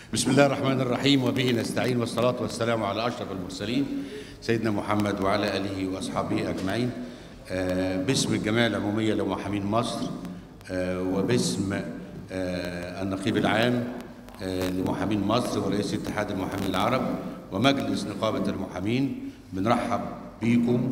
بسم الله الرحمن الرحيم وبه نستعين والصلاة والسلام على أشرف المرسلين سيدنا محمد وعلى آله وأصحابه أجمعين آه، باسم الجمعية العمومية لمحامين مصر آه، وباسم آه، النقيب العام آه، لمحامين مصر ورئيس اتحاد المحامين العرب ومجلس نقابة المحامين بنرحب بيكم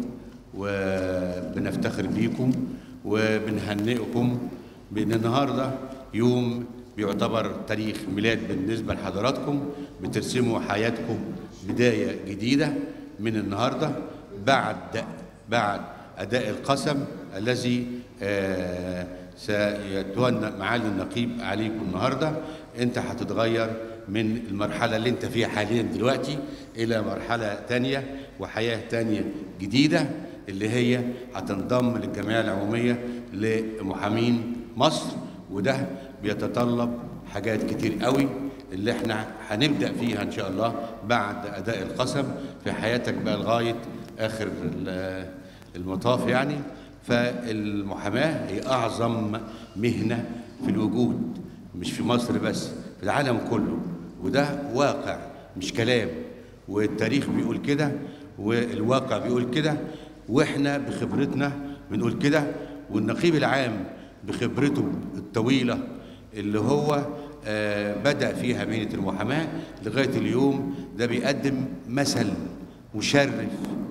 وبنفتخر بيكم وبنهنئكم بأن النهارده يوم بيعتبر تاريخ ميلاد بالنسبة لحضراتكم بترسموا حياتكم بداية جديدة من النهاردة بعد بعد أداء القسم الذي آه، سيتولى معالي النقيب عليكم النهاردة أنت هتتغير من المرحلة اللي أنت فيها حاليا دلوقتي إلى مرحلة تانية وحياة تانية جديدة اللي هي هتنضم للجمعية العمومية لمحامين مصر وده بيتطلب حاجات كتير قوي اللي احنا هنبدا فيها ان شاء الله بعد اداء القسم في حياتك بقى لغايه اخر ال- المطاف يعني فالمحاماه هي اعظم مهنه في الوجود مش في مصر بس في العالم كله وده واقع مش كلام والتاريخ بيقول كده والواقع بيقول كده واحنا بخبرتنا بنقول كده والنقيب العام بخبرته الطويله اللي هو آه، بدأ فيها مهنة المحاماة لغاية اليوم ده بيقدم مثل مشرف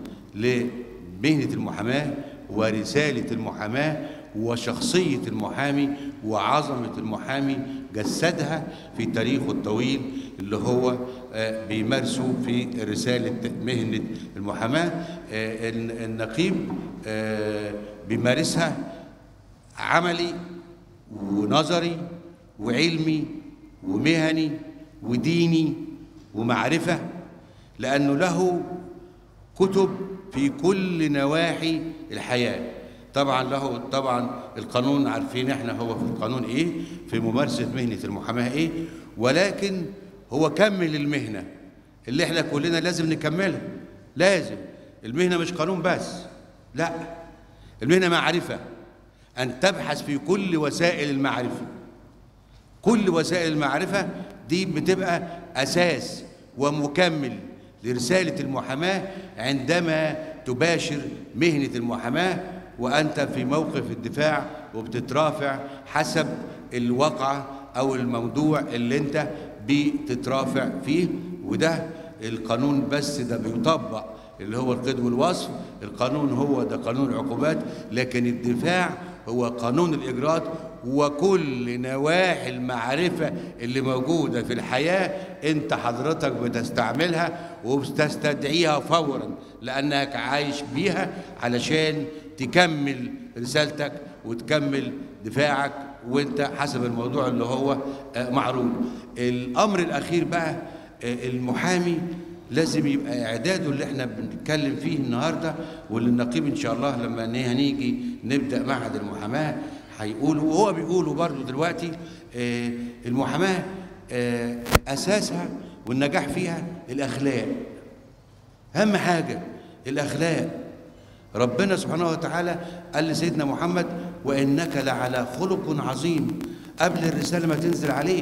لمهنة المحاماة ورسالة المحاماة وشخصية المحامي وعظمة المحامي جسدها في تاريخه الطويل اللي هو آه، بيمارسه في رسالة مهنة المحاماة آه، النقيب آه، بيمارسها عملي ونظري وعلمي ومهني وديني ومعرفة لأنه له كتب في كل نواحي الحياة طبعا له طبعا القانون عارفين احنا هو في القانون ايه في ممارسة مهنة المحاماة ايه ولكن هو كمل المهنة اللي احنا كلنا لازم نكملها لازم المهنة مش قانون بس لا المهنة معرفة أن تبحث في كل وسائل المعرفة كل وسائل المعرفة دي بتبقى أساس ومكمل لرسالة المحاماة عندما تباشر مهنة المحاماة وأنت في موقف الدفاع وبتترافع حسب الواقعة أو الموضوع اللي أنت بتترافع فيه وده القانون بس ده بيطبق اللي هو القيد والوصف القانون هو ده قانون العقوبات لكن الدفاع هو قانون الإجراءات وكل نواحي المعرفة اللي موجودة في الحياة أنت حضرتك بتستعملها وبتستدعيها فورا لأنك عايش بيها علشان تكمل رسالتك وتكمل دفاعك وانت حسب الموضوع اللي هو آه، معروض الأمر الأخير بقى آه، المحامي لازم يبقى اعداده اللي احنا بنتكلم فيه النهارده واللي النقيب ان شاء الله لما هنيجي نبدا معهد المحاماه هيقول وهو بيقوله برضه دلوقتي آه، المحاماه آه، اساسها والنجاح فيها الاخلاق اهم حاجه الاخلاق ربنا سبحانه وتعالى قال لسيدنا محمد وانك لعلى خلق عظيم قبل الرساله ما تنزل عليه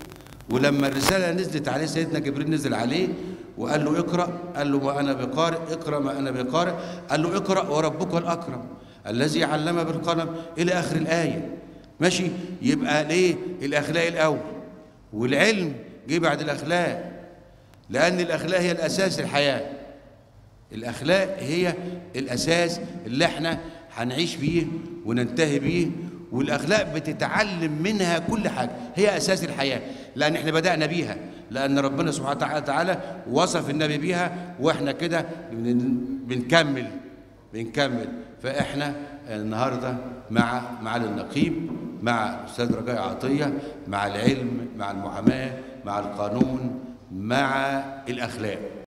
ولما الرسالة نزلت عليه سيدنا جبريل نزل عليه وقال له اقرأ قال له ما أنا بقارئ اقرأ ما أنا بقارئ قال له اقرأ وربك الأكرم الذي علم بالقلم إلى آخر الآية ماشي يبقى ليه الأخلاق الأول والعلم جه بعد الأخلاق لأن الأخلاق هي الأساس الحياة الأخلاق هي الأساس اللي احنا هنعيش بيه وننتهي بيه والأخلاق بتتعلم منها كل حاجة هي أساس الحياة لأن احنا بدأنا بيها لأن ربنا سبحانه وتعالى وصف النبي بيها واحنا كده بن- بنكمل بنكمل فاحنا النهارده مع معالي النقيب مع الاستاذ رجاء عطيه مع العلم مع المحاماه مع القانون مع الاخلاق